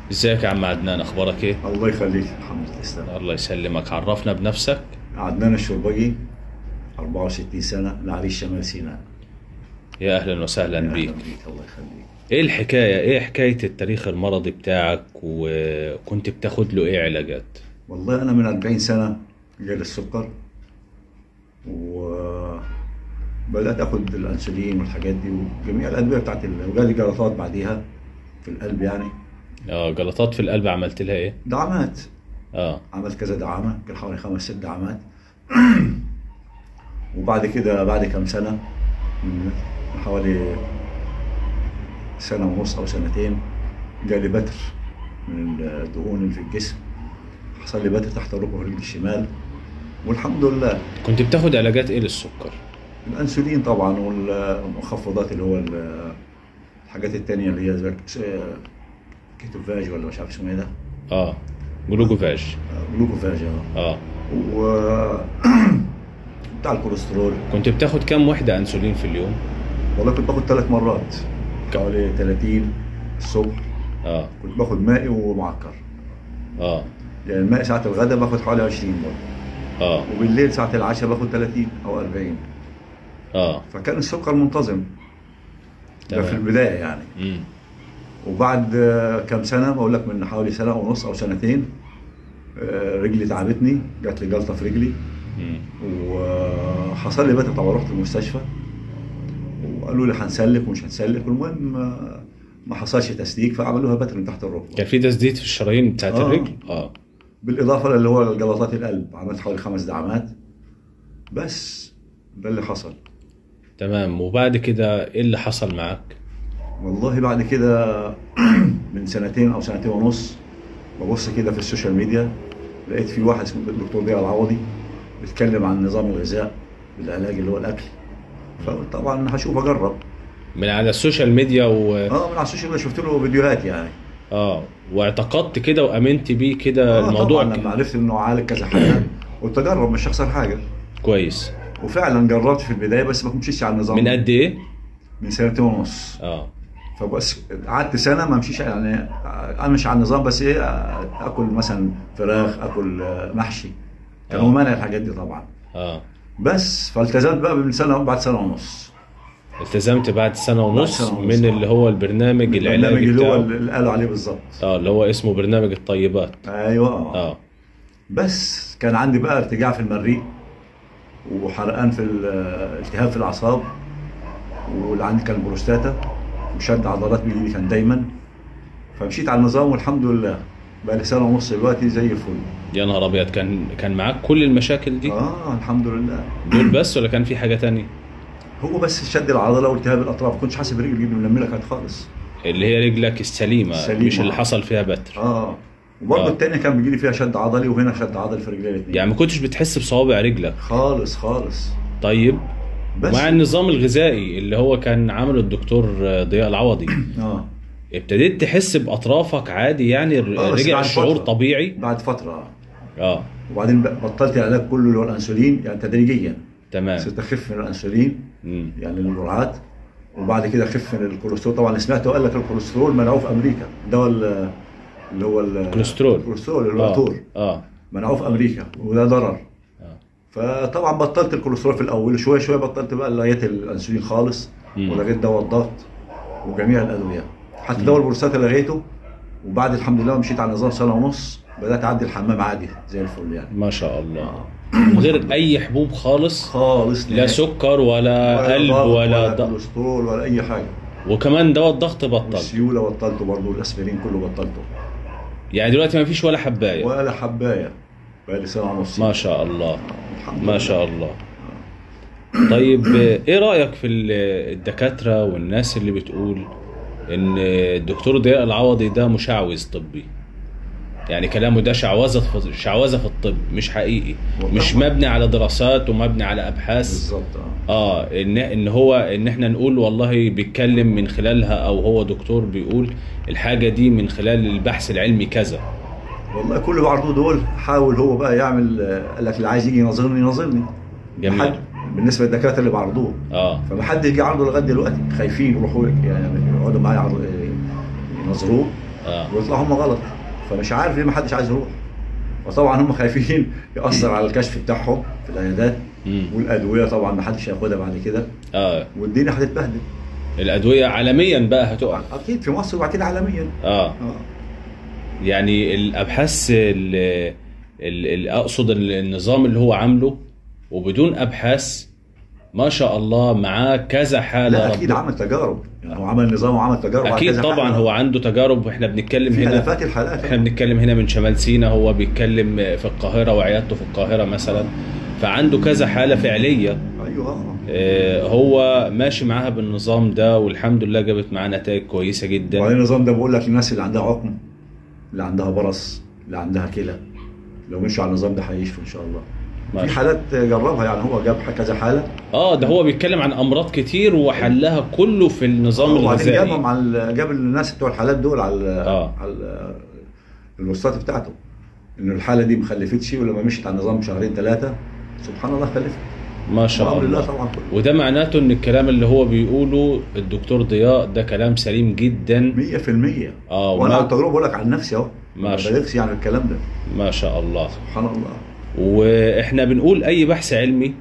ازيك يا عم عدنان اخبارك ايه الله يخليك الحمد لله تسلم الله يسلمك عرفنا بنفسك عدنان الشربجي 64 سنة لعريش شمال سيناء يا اهلا وسهلا أهلاً بيك بيك الله يخليك ايه الحكايه ايه حكايه التاريخ المرضي بتاعك وكنت بتاخد له ايه علاجات والله أنا من 40 سنة جالي السكر وبدأت آخد الأنسولين والحاجات دي وجميع الأدوية بتاعت ال... وجالي جلطات بعديها في القلب يعني اه جلطات في القلب عملت لها ايه دعامات اه عملت كذا دعامة كان حوالي خمس ست دعامات وبعد كده بعد كام سنة من حوالي سنة ونص أو سنتين جالي بتر من الدهون اللي في الجسم حصل لي بتر تحت الركبة ورجلي الشمال والحمد لله كنت بتاخد علاجات ايه للسكر الأنسولين طبعا والمخفضات اللي هو ال- الحاجات التانية اللي هي زي كيتوفاج ولا مش عارف اسمه ايه ده اه جلوكوفاج جلوكوفاج اه اه و بتاع الكوليسترول كنت بتاخد كام وحده انسولين في اليوم والله كنت باخد ثلاث مرات حوالي 30 الصبح اه كنت باخد مائي ومعكر اه يعني الماء ساعة الغداء باخد حوالي 20 برضه اه وبالليل ساعة العشاء باخد 30 أو 40 اه فكان السكر منتظم ده في تمام. البداية يعني امم وبعد آه، كام سنة بقول لك من حوالي سنة ونص أو سنتين آه، رجلي تعبتني جات لي جلطة في رجلي امم وحصل لي بتر طبعا رحت المستشفى وقالوا لي هنسلك ومش هنسلك المهم آه، ما حصلش تسليك فعملوها بتر من تحت الركبه كان في تسديد في الشرايين بتاعت آه. الرجل اه بالاضافه اللي هو جلطات القلب عملت حوالي خمس دعامات بس ده اللي حصل تمام وبعد كده ايه اللي حصل معاك والله بعد كده من سنتين او سنتين ونص ببص كده في السوشيال ميديا لقيت في واحد اسمه الدكتور ضياء العوضي بيتكلم عن نظام الغذاء بالعلاج اللي هو الاكل فطبعا هشوف اجرب من على السوشيال ميديا و... اه من على السوشيال ميديا شفت له فيديوهات يعني اه واعتقدت كده وامنت بيه كده آه الموضوع طبعا لما عرفت انه عالج كذا حاجه قلت اجرب مش هخسر حاجه كويس وفعلا جربت في البدايه بس ما مشيتش على النظام من قد ايه من سنتين ونص اه فبس قعدت سنه ما امشيش يعني امشي على النظام بس ايه اكل مثلا فراخ اكل محشي كانوا آه. مانع الحاجات دي طبعا اه بس فالتزمت بقى من سنه بعد سنه ونص التزمت بعد سنه ونص سنة ونص. من اللي هو البرنامج البرنامج العلاجي اللي هو بتاعه اللي قالوا عليه بالظبط اه اللي هو اسمه برنامج الطيبات ايوه آه. اه بس كان عندي بقى ارتجاع في المريء وحرقان في ال- التهاب في الاعصاب واللي عندي كان بروستاتا وشد عضلات بيجي كان دايما فمشيت على النظام والحمد لله بقى لي سنه ونص دلوقتي زي الفل يا نهار ابيض كان كان معاك كل المشاكل دي اه الحمد لله دول بس ولا كان في حاجه تانية هو بس شد العضله والتهاب الاطراف كنتش حاسس برجلي جدا ململه كانت خالص اللي هي رجلك السليمه, السليمة. مش اللي حصل فيها بتر اه وبرضه آه. التانية كان بيجي لي فيها شد عضلي وهنا شد عضلي في رجلي الاثنين يعني ما كنتش بتحس بصوابع رجلك خالص خالص طيب بس مع النظام الغذائي اللي هو كان عامله الدكتور ضياء العوضي اه ابتديت تحس باطرافك عادي يعني آه، بس رجع بعد الشعور فترة. طبيعي بعد فتره اه وبعدين ب- بطلت العلاج كله اللي هو الانسولين يعني تدريجيا تمام صرت اخف من الانسولين مم. يعني الجرعات وبعد كده اخف من الكوليسترول طبعا سمعت قال لك الكوليسترول منعوه في امريكا ده ال- اللي هو ال- كوليسترول. الكوليسترول اللي هو اه الطور اه منعوه في امريكا وده ضرر آه. فطبعا بطلت الكوليسترول في الاول شويه شويه بطلت بقى لغايه الانسولين خالص مم. ولغايه دواء الضغط وجميع الادويه حتى دواء البروستاتا لغيته وبعد الحمد لله مشيت على نظام سنه ونص بدات اعدي الحمام عادي زي الفل يعني ما شاء الله من غير اي حبوب خالص خالص لا نهائي. سكر ولا قلب ضغط ولا ولا ضغط كوليسترول ولا اي حاجه وكمان دواء الضغط بطل والسيوله بطلته برضه والاسبرين كله بطلته يعني دلوقتي ما فيش ولا حبايه ولا حبايه بقى لي سنه ونص ما شاء الله الحمد ما لله. شاء الله طيب ايه رايك في ال- الدكاتره والناس اللي بتقول ان الدكتور ضياء العوضي ده مشعوذ طبي يعني كلامه ده شعوذه في شعوذه في الطب مش حقيقي مش مبني على دراسات ومبني على ابحاث بالظبط اه اه ان ان هو ان احنا نقول والله بيتكلم من خلالها او هو دكتور بيقول الحاجه دي من خلال البحث العلمي كذا والله كل اللي بعرضوه دول حاول هو بقى يعمل آه، قال لك اللي عايز يجي يناظرني يناظرني جميل. محد- بالنسبه للدكاتره اللي بعرضوه اه فما حد يجي يعرضه لغايه دلوقتي خايفين يروحوا يعني يقعدوا معايا يعرضوا- يناظروه اه ويطلعوا هم غلط فمش عارف ليه ما حدش عايز يروح وطبعا هم خايفين ياثر على الكشف بتاعهم في العيادات مم. والادويه طبعا ما حدش هياخدها بعد كده اه والدنيا هتتبهدل الادويه عالميا بقى هتقع اكيد في مصر وبعد كده عالميا اه اه يعني الابحاث ال ال ال اقصد ال- النظام اللي هو عامله وبدون ابحاث ما شاء الله معاه كذا حاله لا اكيد رب- عمل تجارب يعني هو عمل نظام وعمل تجارب على اكيد كذا طبعا حاجة. هو عنده تجارب واحنا بنتكلم في هنا الافات الحالات احنا بنتكلم هنا من شمال سينا هو بيتكلم في القاهره وعيادته في القاهره مثلا فعنده كذا حاله فعليه ايوه آه. آه، هو ماشي معاها بالنظام ده والحمد لله جابت معاه نتائج كويسه جدا وبعدين النظام ده بقول لك للناس اللي عندها عقم اللي عندها برص اللي عندها كلى لو مشوا على النظام ده هيشفوا ان شاء الله ماشي. في حالات جربها يعني هو جاب كذا حاله اه ده هو بيتكلم عن امراض كتير وحلها كله في النظام وبعدين الغذائي جابهم على ال- جاب الناس بتوع الحالات دول على ال- آه. على ال- الوسطات بتاعته انه الحاله دي ما خلفتش ولما مشيت على النظام شهرين ثلاثه سبحان الله خلفت ما شاء بأمر الله الله طبعا كله وده معناته ان الكلام اللي هو بيقوله الدكتور ضياء ده كلام سليم جدا 100% اه وانا عن وما تجربه بقول لك عن نفسي اهو ما ماشي. بلغش يعني الكلام ده ما شاء الله سبحان الله واحنا بنقول اي بحث علمي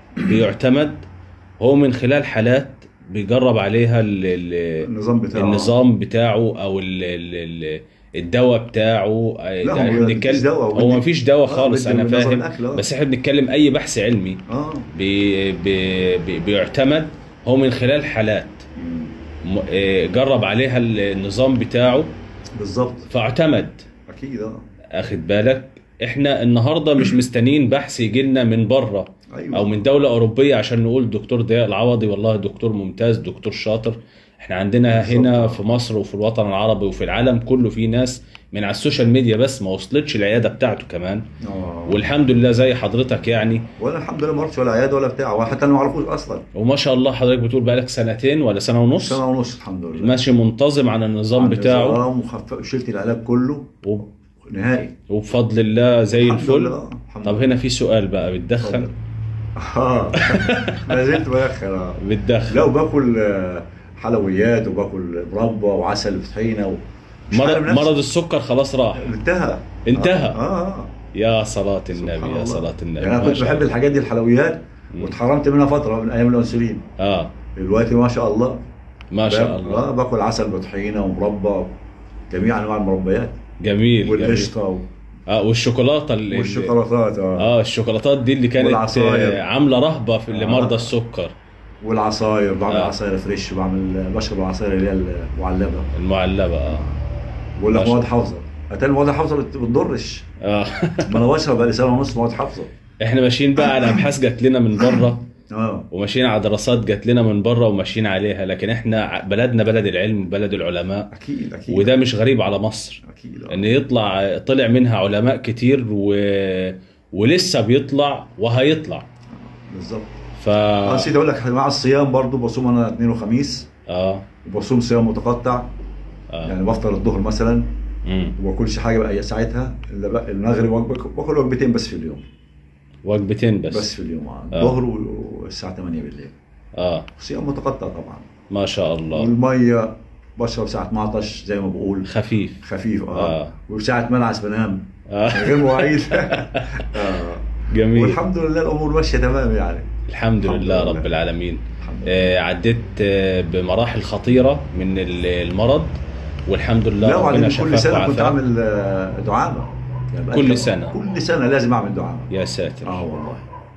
بيعتمد هو من خلال حالات بيجرب عليها ال ال النظام بتاعه النظام بتاعه او ال ال ال الدواء بتاعه لا، يعني هو احنا مفيش بنتكلم دواء، هو بدي- مفيش دواء آه، خالص بدي انا نظام فاهم الأكل، آه. بس احنا بنتكلم اي بحث علمي اه بي بي بي بيعتمد هو من خلال حالات م- آه، جرب عليها النظام بتاعه بالظبط فاعتمد اكيد اه اخد بالك احنا النهارده مش مستنيين بحث يجي لنا من بره ايوه او من دوله اوروبيه عشان نقول دكتور ضياء العوضي والله دكتور ممتاز دكتور شاطر احنا عندنا بالظبط. هنا في مصر وفي الوطن العربي وفي العالم كله في ناس من على السوشيال ميديا بس ما وصلتش العياده بتاعته كمان اه والحمد لله زي حضرتك يعني وانا الحمد لله ما رحتش ولا عياده ولا بتاع ولا حتى انا ما اعرفوش اصلا وما شاء الله حضرتك بتقول بقالك سنتين ولا سنه ونص سنه ونص الحمد لله ماشي منتظم على النظام عن بتاعه نظام وخف... شلت العلاج كله وب- نهائي وبفضل الله زي الحمد الفل لله، الحمد طب لله. هنا في سؤال بقى بتدخن اتفضل. اه ما زلت بدخن اه بتدخن لا وباكل آه، حلويات وباكل مربى وعسل وطحينه و... مش مرض, عارف نفسي. مرض السكر خلاص راح انتهى انتهى. اه اه يا صلاة سبحان النبي يا الله. صلاة النبي يعني انا ما كنت شاء بحب الله. الحاجات دي الحلويات مم. واتحرمت منها فتره من ايام الانسولين اه دلوقتي ما شاء الله ما شاء باك- الله اه باكل عسل بطحينه ومربى جميع انواع المربيات جميل جميل والقشطه و- اه والشوكولاتة اللي والشوكولاتات اه اه الشوكولاتات دي اللي كانت والعصاير. آه، عاملة رهبة في آه. لمرضى السكر والعصاير بعمل آه. عصاير فريش وبعمل بشرب العصاير اللي هي المعلبه المعلبة اه بقول لك ما شاء مواد حافظه اتاري مواد حافظه بت- بتضرش اه ما انا بشرب بقالي سنه ونص مواد حافظه احنا ماشيين بقى على ابحاث جات لنا من بره اه وماشيين على دراسات جات لنا من بره وماشيين عليها لكن احنا ع- بلدنا بلد العلم بلد العلماء اكيد اكيد وده مش غريب على مصر اكيد آه. ان يطلع طلع منها علماء كتير و... ولسه بيطلع وهيطلع بالظبط ف اه نسيت اقول لك مع الصيام برضو بصوم انا اثنين وخميس اه وبصوم صيام متقطع اه يعني بفطر الظهر مثلا مم. وما باكلش حاجه بقى ساعتها الا بقى المغرب وجبة- باكل وجبتين بس في اليوم وجبتين بس, بس في اليوم آه. آه. الظهر والساعه 8 بالليل اه صيام متقطع طبعا ما شاء الله والميه بشرب ساعه 12 زي ما بقول خفيف خفيف اه, آه. وساعه ما انعس بنام من آه. غير مواعيد آه. جميل والحمد لله الامور ماشيه تمام يعني الحمد الحمد لله لله. رب العالمين الحمد لله. آه عديت آه بمراحل خطيرة من ال- المرض والحمد لله لا ربنا وبعدين كل شفاك سنه كنت وعافاك اعمل آه، دعامه يعني بقى كل كم- سنة. كل سنه لازم اعمل دعامه يا ساتر اه والله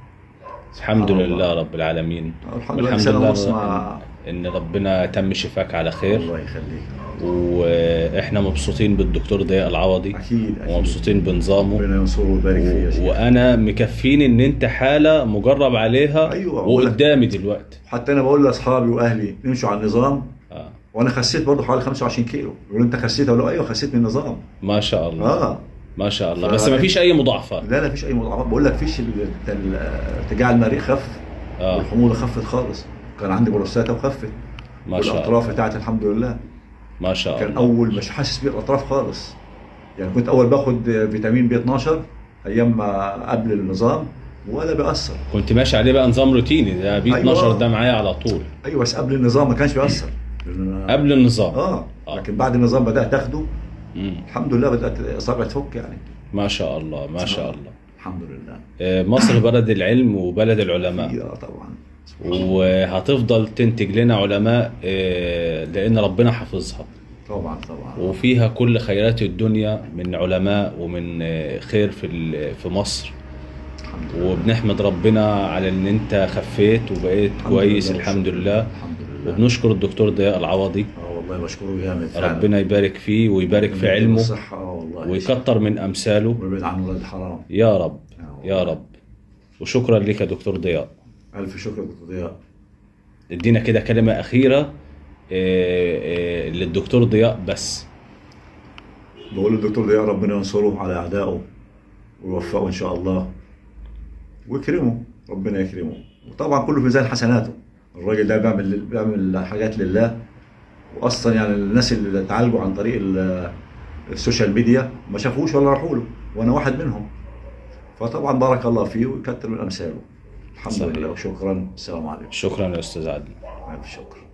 الحمد سبحان لله الله. رب العالمين آه، الحمد لله سنه ونص إن- مع ان ربنا تم شفاك على خير الله يخليك واحنا مبسوطين بالدكتور ضياء العوضي اكيد اكيد ومبسوطين بنظامه ربنا ينصره ويبارك فيه يا و... شيخ وانا مكفين ان انت حاله مجرب عليها أيوة، بقول لك. وقدامي دلوقتي حتى انا بقول لاصحابي واهلي نمشوا على النظام آه. وانا خسيت برضه حوالي 25 كيلو يقولوا انت خسيت اقول له ايوه خسيت من النظام ما شاء الله اه ما شاء الله ف- بس ما فيش اي مضاعفات لا لا فيش اي مضاعفات بقول لك فيش ال- ال- ارتجاع المريء خف اه والحموضه خفت خالص كان عندي بروستاتا وخفت ما شاء الله والاطراف بتاعتي الحمد لله ما شاء كان الله اول مش حاسس بيه الاطراف خالص يعني كنت اول باخد فيتامين بي 12 ايام ما قبل النظام ولا بيأثر كنت ماشي عليه بقى نظام روتيني ده بي أيوة. 12 ده معايا على طول ايوه بس قبل النظام ما كانش بيأثر لأن أنا- قبل النظام اه آه. لكن بعد النظام بدات اخده مم. الحمد لله بدات الاصابع تفك يعني ما شاء الله ما شاء آه. الله الحمد لله آه، مصر بلد العلم وبلد العلماء اه طبعا وهتفضل تنتج لنا علماء آه، لان ربنا حافظها طبعا طبعا وفيها كل خيرات الدنيا من علماء ومن آه، خير في ال- في مصر الحمد لله وبنحمد ربنا على ان انت خفيت وبقيت الحمد كويس لله الحمد والشكر لله الحمد لله وبنشكر الدكتور ضياء العوضي اه والله بشكره جامد فعلا ربنا يبارك فيه ويبارك في علمه الصحة اه والله ويكتر من امثاله ويبعد عن ولاد الحرام يا رب آه يا والله. رب وشكرا لك يا دكتور ضياء الف شكر دكتور ضياء ادينا كده كلمة أخيرة آه، آه، للدكتور ضياء بس بقول للدكتور ضياء ربنا ينصره على اعدائه ويوفقه ان شاء الله ويكرمه ربنا يكرمه وطبعا كله في ميزان حسناته الراجل ده بيعمل بيعمل حاجات لله واصلا يعني الناس اللي اتعالجوا عن طريق ال- السوشيال ميديا ما شافوش ولا راحوا له وانا واحد منهم فطبعا بارك الله فيه ويكتر من امثاله الحمد صحيح. لله وشكرا السلام عليكم شكرا يا أستاذ عدلي الف شكر